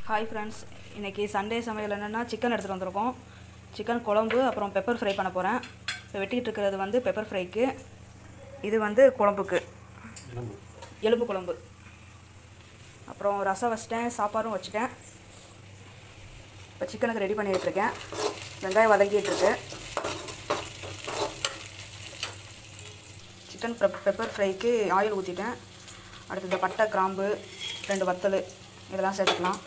Hi friends இன்றைக்கி Sunday சமையல் என்னென்னா சிக்கன் எடுத்துகிட்டு வந்திருக்கோம் சிக்கன் குழம்பு அப்புறம் பெப்பர் ஃப்ரை பண்ண போகிறேன் இப்போ வெட்டிகிட்டு இருக்கிறது வந்து பெப்பர் ஃப்ரைக்கு இது வந்து குழம்புக்கு எலும்பு குழம்பு அப்புறம் ரசம் வச்சிட்டேன் சாப்பாடும் வச்சுட்டேன் இப்போ சிக்கனுக்கு ரெடி பண்ணிகிட்டு இருக்கேன் வெங்காயம் வதங்கிட்டு இருக்கு சிக்கன் பெப்பர் ஃப்ரைக்கு ஆயில் ஊற்றிட்டேன் அடுத்து இந்த பட்டை கிராம்பு ரெண்டு வத்தல் இதெல்லாம் சேர்த்துக்கலாம்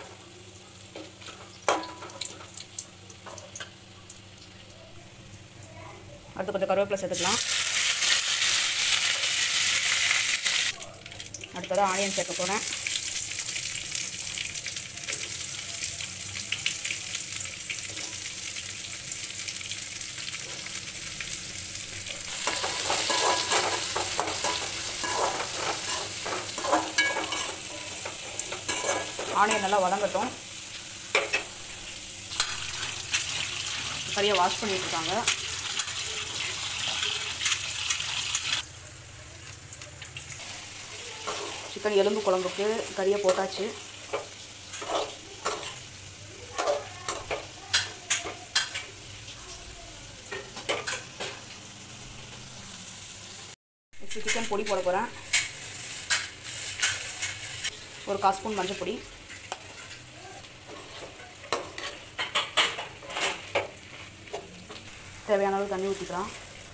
அடுத்து கொஞ்சம் கருவேப்பிலை சேர்த்துக்கலாம் அடுத்ததாக ஆனியன் சேர்க்க போகிறேன் ஆனியன் நல்லா வதங்கட்டும் கறியை வாஷ் பண்ணிட்டு இருக்காங்க சிக்கன் எலும்பு குழம்புக்கு கறியை போட்டாச்சு நெக்ஸ்ட் சிக்கன் பொடி போட போகிறேன் ஒரு கால் ஸ்பூன் மஞ்சள் பொடி தேவையான அளவு தண்ணி ஊற்றிக்கலாம்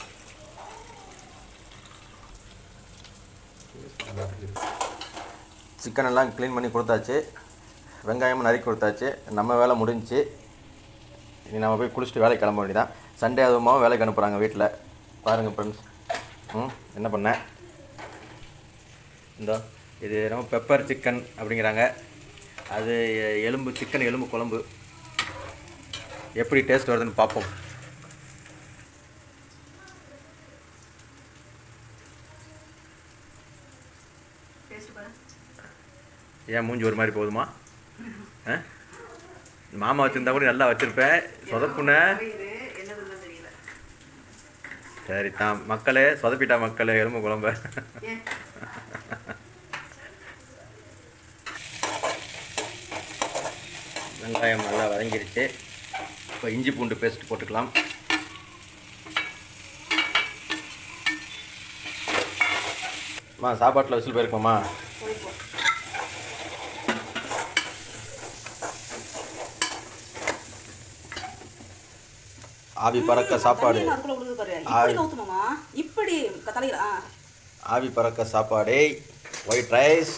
சிக்கன் எல்லாம் க்ளீன் பண்ணி கொடுத்தாச்சு வெங்காயமும் நறுக்கி கொடுத்தாச்சு நம்ம வேலை முடிஞ்சுச்சு இனி நம்ம போய் குளிச்சுட்டு வேலைக்கு கிளம்ப வேண்டியதான் சண்டே அதுவுமா வேலைக்கு அனுப்புகிறாங்க வீட்டில் பாருங்கள் ஃப்ரெண்ட்ஸ் ம் என்ன பண்ணேன் இந்த இது நம்ம பெப்பர் சிக்கன் அப்படிங்கிறாங்க அது எ- எலும்பு சிக்கன் எலும்பு குழம்பு எப்படி டேஸ்ட் வருதுன்னு பார்ப்போம் டேஸ்ட் பாரு ஏன் மூஞ்சி ஒரு மாதிரி போகுதுமா ஆ மாமா வச்சுருந்தா கூட நல்லா வச்சுருப்பேன் சொதப்புன இது என்னதுன்னு தெரியல சரி தான் மக்களே சொதப்பிட்டா மக்களே எலும்பு குழம்ப ஏன் வெங்காயம் நல்லா வதங்கிருச்சு இப்போ இஞ்சி பூண்டு பேஸ்ட் போட்டுக்கலாம் அம்மா சாப்பாட்டில் விசில் போயிருக்கோமா போய்ப்போம் ஆவி பறக்க சாப்பாடு தண்ணி அதுக்குள்ள விழுது பாரு இப்படி கவுத்துமாமா இப்படி க- தலையில ஆ ஆவி பறக்க சாப்பாடு ஒயிட் ரைஸ்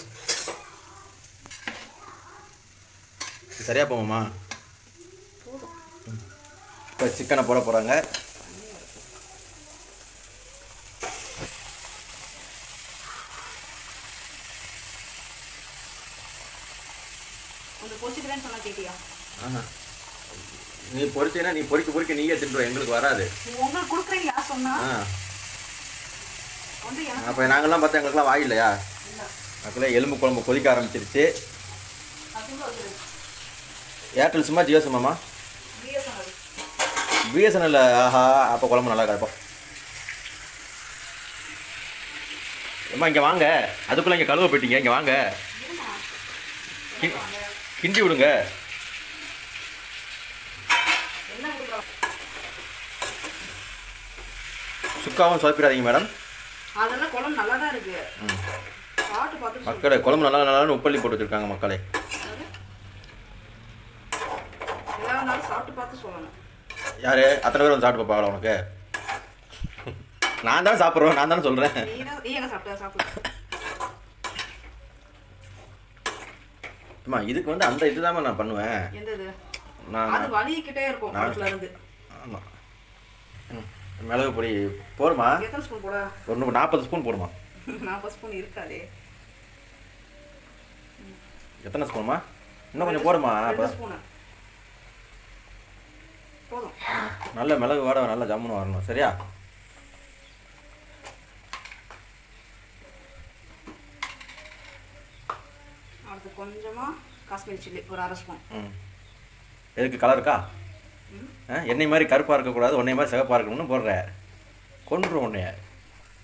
சரியா போமாம்மா போதும் இப்போ சிக்கனை போட போகிறாங்க கொஞ்சம் பொரிச்சுக்கிறேன்னு சொன்னா கேட்டியா நீ பொறிச்சேன்னா நீ பொறிக்க பொறிக்க நீயே தின்றுவ எங்களுக்கு வராது நீ உங்களுக்கு கொடுக்குறீங்க யார் சொன்னா ஆ வந்து எனக்கு அப்போ நாங்கள்லாம் பார்த்தா எங்களுக்குலாம் வாய் இல்லையா இல்லை மக்களே எலும்பு குழம்பு கொதிக்க ஆரம்பிச்சிருச்சு அதுவும் இருக்குது ஏர்டெல் சிம்மா ஜியோ சிம்மாமா பிஎஸ்என்எல் பிஎஸ்என்எல் ஆஹா அப்போ குழம்பு நல்லா கிடப்போம் அம்மா இங்கே வாங்க அதுக்குள்ளே இங்கே கழுவ போயிட்டீங்க இங்கே வாங்க கி- கிண்டி விடுங்க என்ன கொடுக்குறோம் சுக்காவும் சொதப்பிடாதீங்க மேடம் அதெல்லாம் குழம்பு நல்லா தான் இருக்கு சாப்பிட்டு பார்த்து சொல்லு. மக்களே குழம்பு நல்லா நல்லான்னு உப்பள்ளி போட்டு வச்சுருக்காங்க மக்களே அது? எதா இருந்தாலும் சாப்பிட்டு பார்த்து சொல்லணும் யார் அத்தனை பேர் வந்து சாப்பிட்டு பார்ப்பாங்களா உனக்கு நான் தான் சாப்பிட்றோம் நான் தானே சொல்கிறேன் நீ தான் நீ எங்க சாப்பிட்ட சாப்பிடு அம்மா இதுக்கு வந்து அந்த இதுதான் நான் பண்ணுவேன் எந்த இது நான் அது வலிக்கிட்டே இருக்கும் நான்- கழுத்துல இருந்து ஆமாம் மிளகு பொடி போடுமா எத்தனை ஸ்பூன் போட ஒரு நூறு நாற்பது ஸ்பூன் போடுமா நாற்பது ஸ்பூன் இருக்காதே எத்தனை ஸ்பூன்மா இன்னும் கொஞ்சம் போடுமா அப்போ ரெண்டு ஸ்பூனு போதும் நல்ல மிளகு வாட நல்ல ஜம்முன்னு வரணும் சரியா அடுத்து கொஞ்சமா காஷ்மீர் சில்லி ஒரு அரை ஸ்பூன் ம் எதுக்கு கலருக்கா ம். ஆ என்னை மாதிரி கருப்பாக இருக்கக்கூடாது உன்னை மாதிரி சிகப்பாக இருக்கணும்னு போடுற கொன்று உன்னைய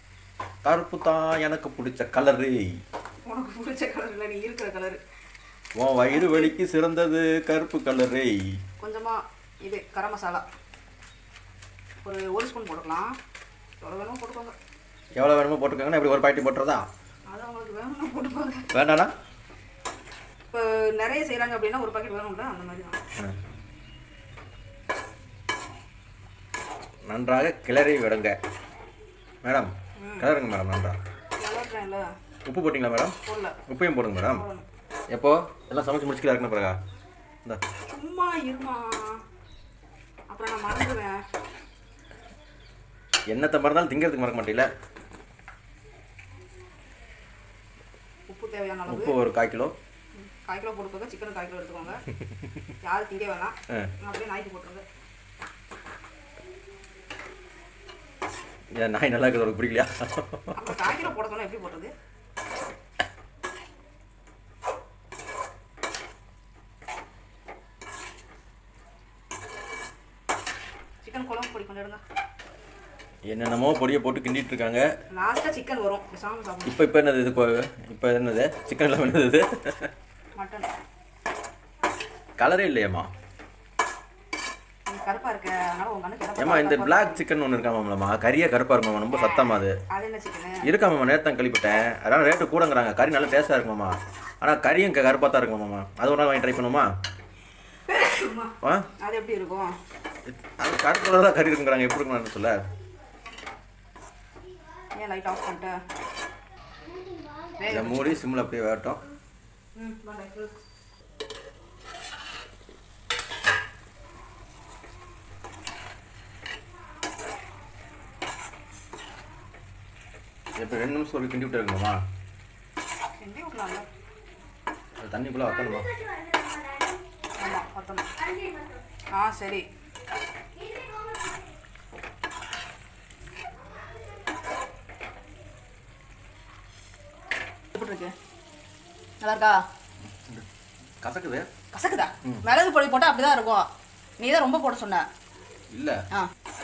கருப்பு தான் எனக்கு பிடிச்ச கலரு உனக்கு பிடிச்ச கலர் இல்லை நீ இருக்கிற கலர் உன் வயிறு வலிக்கு சிறந்தது கருப்பு கலரை கொஞ்சமாக இது கரம் மசாலா ஒரு ஒரு ஸ்பூன் போட்டுக்கலாம் எவ்வளோ வேணுமோ போட்டுக்கோங்க எவ்வளோ வேணுமோ போட்டுக்கோங்கன்னா இப்படி ஒரு பாக்கெட் போட்டுறதா அது அவங்களுக்கு வேணும்னா போட்டுக்கோங்க வேண்டாண்ணா இப்போ நிறைய செய்கிறாங்க அப்படின்னா ஒரு பாக்கெட் வேணும்ல அந்த மாதிரி தான் ஆ. நன்றாக கிளறி விடுங்க மேடம் கிளறுங்க மேடம் நன்றாக நல்லா இருக்கிறேன்ல உப்பு போட்டிங்களா மேடம் போடல உப்பையும் போடுங்க மேடம் போடணும் எப்போ எல்லாம் சமைச்சு முடிச்சுக்கலாம் இருக்குன்னு பிறகா இந்த சும்மா இருமா அப்புறம் நான் மறந்துடுவேன் என்னத்தை மறந்தாலும் திங்கிறதுக்கு மறக்க மாட்டீங்களா உப்பு தேவையான அளவு உப்பு ஒரு கால் கிலோ ம், கால் கிலோ போட்டுக்கோங்க சிக்கன் கால் கிலோ எடுத்துக்கோங்க யாரும் திங்க வேணாம் ஆ. அப்படியே நாய்க்கு போட்டுருங்க ஏன் நாய் நல்லா இருக்குது உனக்கு பிடிக்கலையா அப்புறம் கால் கிலோ போட சொன்னா எப்படி போடுறது சிக்கன் குழம்பு பொடி கொண்டு எடுங்க என்னென்னமோ பொடியை போட்டு கிண்டிட்டு இருக்காங்க லாஸ்ட்டாக சிக்கன் வரும் பேசாமல் சாப்பிடணும் இப்போ இப்போ என்னது இது இப்போ இப்போ என்னது சிக்கன் எல்லாம் என்னது இது மட்டன் கலரே இல்லையம்மா நீ கருப்பாக இருக்க அதனால உங்க கண்ணுக்கு ஏம்மா இந்த பிளாக் சிக்கன் ஒன்று இருக்காமாம்லம்மா கறியே கருப்பாக இருக்குமாம்மா ரொம்ப சத்தமா அது அது என்ன சிக்கனு இருக்காமாம்மா நேற்று தான் கழிப்பிட்டேன் அதனால ரேட்டு கூடங்கிறாங்க கறி நல்லா டேஸ்ட்டாக இருக்குமாம்மா ஆனால் கறியும் க- கருப்பாக தான் இருக்குமாம்மா அது ஒரு நாள் வாங்கி ட்ரை பண்ணுமா ஆ அது எப்படி இருக்கும் அது கருப்பு தான் கறி இருக்குங்கிறாங்க எப்படி இருக்குன்னு சொல்ல ஏன் லைட் ஆஃப் பண்ணிட்டேன் இதை மூடி சிம்மில் அப்படியே வேட்டும் ம் வா light இரு. இப்போ ரெண்டு நிமிஷம் ஒரு கிண்டி விட்டு இருக்கணுமா கிண்டி விடலாம்ல அது தண்ணிக்குள்ளே வைக்கணுமா ஆமாம் பத்தணும் ஆ சரி எப்படி இருக்கு நல்லா இருக்கா கசக்குது கசக்குதா மிளகு பொடி போட்டால் அப்படிதான் இருக்கும் நீ தான் ரொம்ப போட சொன்ன இல்லை ஆ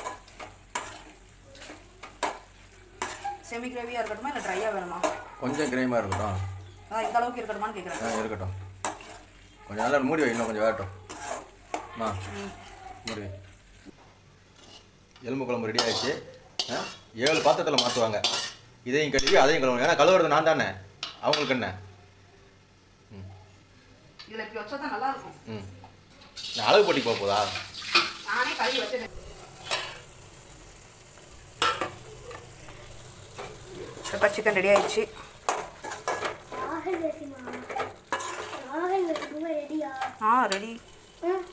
செமி கிரேவியாக இருக்கட்டுமா இல்லை ட்ரையாக வேணுமா கொஞ்சம் கிரேமாக இருக்கட்டும் அதான் இந்த அளவுக்கு இருக்கட்டுமான்னு கேட்குறேன் ஆ இருக்கட்டும் கொஞ்சம் நல்லா மூடி வை இன்னும் கொஞ்சம் வேகட்டும் அம்மா மூடி வை எலும்பு குழம்பு ரெடி ஆயிடுச்சு ஆ ஏழு பாத்திரத்தில் மாற்றுவாங்க இதையும் கழுவி அதையும் கழுவணும் ஏன்னா கழுவுறது நான் தானே அவங்களுக்கு என்ன ம் இதில் இப்படி வச்சா தான் நல்லா இருக்கும் ம் நான் அளவு போட்டி போக போதா நானே கழுவி வச்சிருக்கேன் பெப்பர் சிக்கன் ரெடி ஆயிடுச்சு ராகல் வெட்டிமா ராகல் வெட்டி ரெடியா ஆ ரெடி ம்